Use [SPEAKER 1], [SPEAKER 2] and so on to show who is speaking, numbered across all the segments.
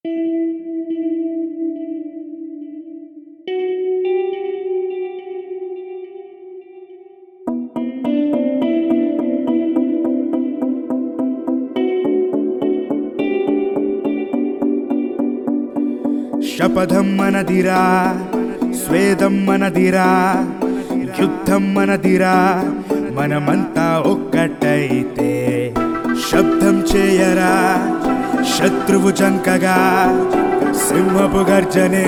[SPEAKER 1] శపథం మనదిరా స్వేదం మనదిరా యుద్ధం మనదిరా మనమంతా ఒక్కటైతే శబ్దం చేయరా శత్రువు చంకగా సింహపు గర్జనే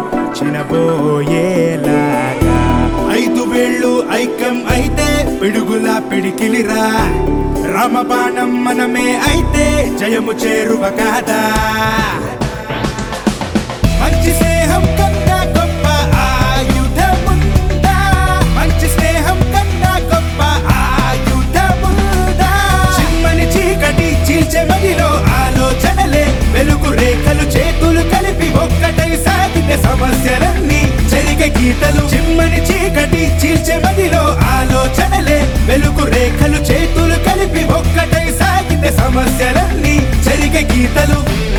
[SPEAKER 1] చినబోయేలాగా ఐదు వేళ్ళు ఐక్యం అయితే పిడుగులా పిడికిలిరా రామబాణం మనమే అయితే జయము చేరువ కాదా మంచి స్నేహం కన్నా గొప్ప ఆయుధముందా మంచి స్నేహం కన్నా గొప్ప ఆయుధముందా చిమ్మని చీకటి చీల్చే మదిలో ఆలోచనలే వెలుగు రేఖలు చేతులు కలిపి ఒక్కటై సాగితే సమస్యలన్నీ జరిగే గీతలు చిమ్మని చీకటి చీల్చే మదిలో ఆలోచనలే వెలుగు రేఖలు చేతులు కలిపి ఒక్కటై సాగితే సమస్యలన్నీ జరిగే గీతలు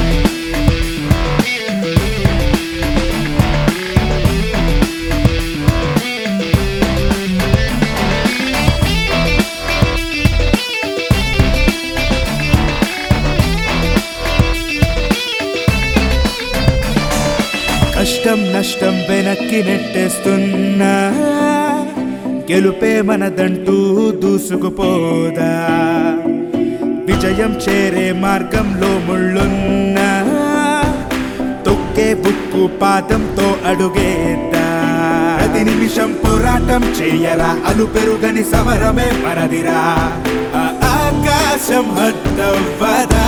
[SPEAKER 1] కష్టం నష్టం వెనక్కి నెట్టేస్తున్నా గెలుపే మనదంటూ దూసుకుపోదా విజయం చేరే మార్గంలో ముళ్ళున్నా తొక్కే బుక్కు పాదంతో అడుగేద్దా ప్రతి నిమిషం పోరాటం చేయరా అలు పెరుగని సమరమే మనదిరా ఆ ఆకాశం హద్దవ్వదా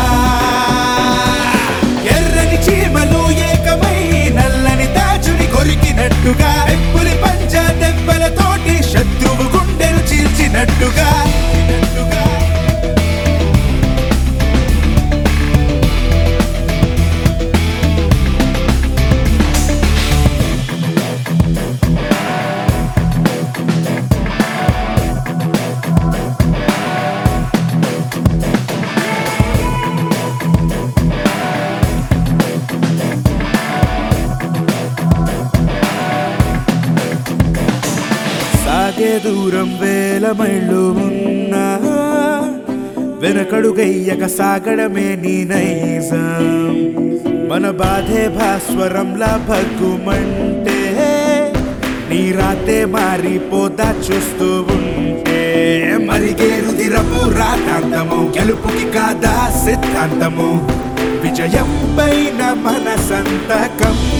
[SPEAKER 1] ఎర్రని చీమలు ఏకమై నల్లని తాచుని కొరికినట్టుగా ఎప్పులి పంచ దెబ్బలతోటి శత్రువు గుండెలు చీల్చినట్టుగా నట్టుగా. సాగే దూరం వేల మైళ్ళు ఉన్నా వెనకడుగయ్యక సాగడమే నీ నైజం మన బాధే భాస్వరంలా భగ్గుమంటే నీ రాతే మారిపోతా చూస్తూ ఉంటే మరిగే రుదిరపు రాతాంతము గెలుపుకి కాదా సిద్ధాంతము విజయం పైన మన సంతకం